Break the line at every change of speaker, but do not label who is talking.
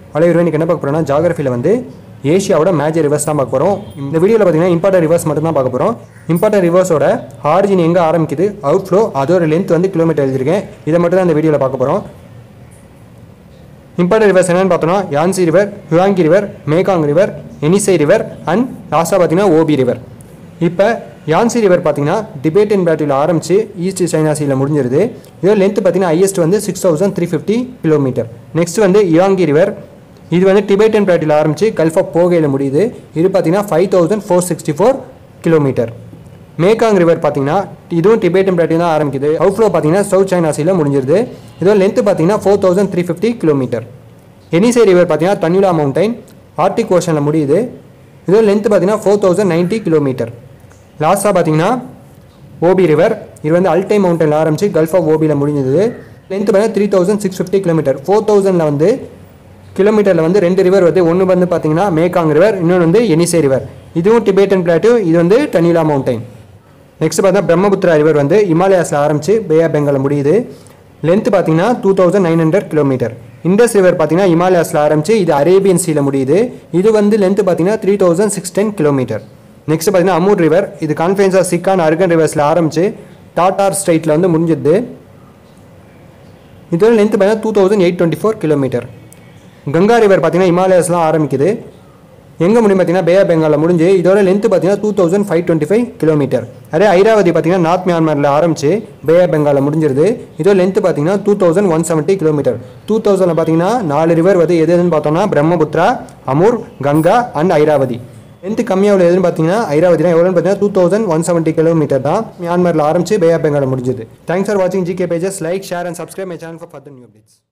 hello இவருக்கு என்ன பார்க்க போகிறோம்னா ஜாகிரஃபியில் வந்து ஏஷியாவோட மேஜர் ரிவர்ஸ் தான் பார்க்க போகிறோம் இந்த வீடியோவில் பார்த்தீங்கன்னா இம்பார்ட்டன்ட் ரிவர்ஸ் மட்டும் தான் பார்க்க போகிறோம் இம்பார்ட்டன்ட் ரிவர்ஸோட ஆரிஜின் எங்கே ஆரம்பிக்குது அவுட் ஃப்ளோ அதோட லென்த் வந்து கிலோமீட்டர் எழுதியிருக்கேன் இதை மட்டும் தான் இந்த வீடியோவில் பார்க்க போகிறோம் இம்பார்ட்டன்ட் ரிவர்ஸ் என்னன்னு பார்த்தோம்னா Yangtze river Huang He river Mekong river Yenisei river and லாஸ்ட்டாக பார்த்தீங்கன்னா ஓபி ரிவர் இப்போ யான்சி ரிவர் பார்த்தீங்கன்னா டிபேட்டன் பேட்டில் ஆரம்பிச்சு ஈஸ்ட் சைனா சீல முடிஞ்சிருது இதோட லென்த் பார்த்தீங்கன்னா ஹையஸ்ட் வந்து six thousand three fifty kilometre next வந்து யாங்கி ரிவர் இது வந்து டிபேட்டன் பேட்டில் ஆரம்பிச்சு கல்ஃப் ஆஃப் போகையில் முடியுது இது பார்த்தீங்கன்னா five thousand four sixty four kilometre Mekong river பார்த்தீங்கன்னா இதுவும் டிபேட்டன் பிளாட்டில் தான் ஆரம்பிக்குது அவுட்ஃப்ளோ பார்த்தீங்கன்னா சவுத் சைனா சீல முடிஞ்சிருது இதோட லென்த் பார்த்தீங்கன்னா four thousand three fifty kilometre Yenisei river பார்த்தீங்கன்னா தன்யுலா மவுண்டைன் ஆர்டிக் ஓஷனில் முடியுது இதோட லென்த் பார்த்தீங்கன்னா ஃபோர் தௌசண்ட் நைன்ட்டி கிலோமீட்டர் லாஸ்ட்டாக பார்த்தீங்கன்னா ஓபி ரிவர் இது வந்து அல்டை மவுண்டனில் ஆரம்பிச்சு கல்ஃப் ஆஃப் ஓபியில் முடிஞ்சது லென்த் பார்த்தீங்கன்னா three thousand six fifty kilometre four தௌசண்டில் வந்து கிலோமீட்டரில் வந்து ரெண்டு ரிவர் வருது ஒன்று வந்து பார்த்தீங்கன்னா மேகாங் ரிவர் இன்னொன்று வந்து எனிசே ரிவர் இதுவும் டிபேட்டன் பிளாட்டு இது வந்து டனிலா மவுண்டைன் நெக்ஸ்ட் பார்த்தா பிரம்மபுத்திரா ரிவர் வந்து இமாலயாஸில் ஆரம்பிச்சு பே ஆஃப் பெங்காலில் முடியுது லென்த் பார்த்தீங்கன்னா two thousand nine hundred kilometre Indus river பார்த்தீங்கன்னா இமாலயாஸில் ஆரம்பிச்சு இது அரேபியன் சீல முடியுது இது வந்து லென்த் பார்த்தீங்கன்னா three thousand six ten kilometre next பார்த்தீங்கன்னா அமூர் ரிவர் இது கான்ஃபரன்ஸ் ஆஃப் சிக்கான் அர்கன் ரிவர்ஸில் ஆரம்பிச்சு டாட்டார் ஸ்ட்ரைட்டில் வந்து முடிஞ்சிது இதோட லென்த் பார்த்தீங்கன்னா two thousand eight twenty four kilometre Ganga river பார்த்தீங்கன்னா இமாலயாஸ்லாம் ஆரம்பிக்குது எங்கே முடியும் பார்த்தீங்கன்னா பே ஆஃப் பெங்காலில் முடிஞ்சு இதோட லென்த் பார்த்தீங்கன்னா two thousand five twenty five kilometre அதே ஐராவதி பார்த்தீங்கன்னா நார்த் மியான்மரில் ஆரம்பிச்சு பே ஆஃப் பெங்காலில் முடிஞ்சிருது இதோட லென்த் பார்த்தீங்கன்னா two thousand one seventy kilometre two தௌசண்டில் பார்த்தீங்கன்னா நாலு ரிவர் வந்து எது எதுன்னு பார்த்தோம்னா Brahmaputra Amur Ganga and Irrawaddy length கம்மியாக உள்ள எதுன்னு பார்த்தீங்கன்னா ஐராவதினா எவ்வளோன்னு பார்த்தீங்கன்னா two thousand one seventy kilometre தான் மியான்மரில் ஆரம்பிச்சு பே ஆஃப் பெங்காலில் முடிஞ்சது தேங்க்ஸ் ஃபார் வாட்சிங் GK pages like share and subscribe my channel for further new updates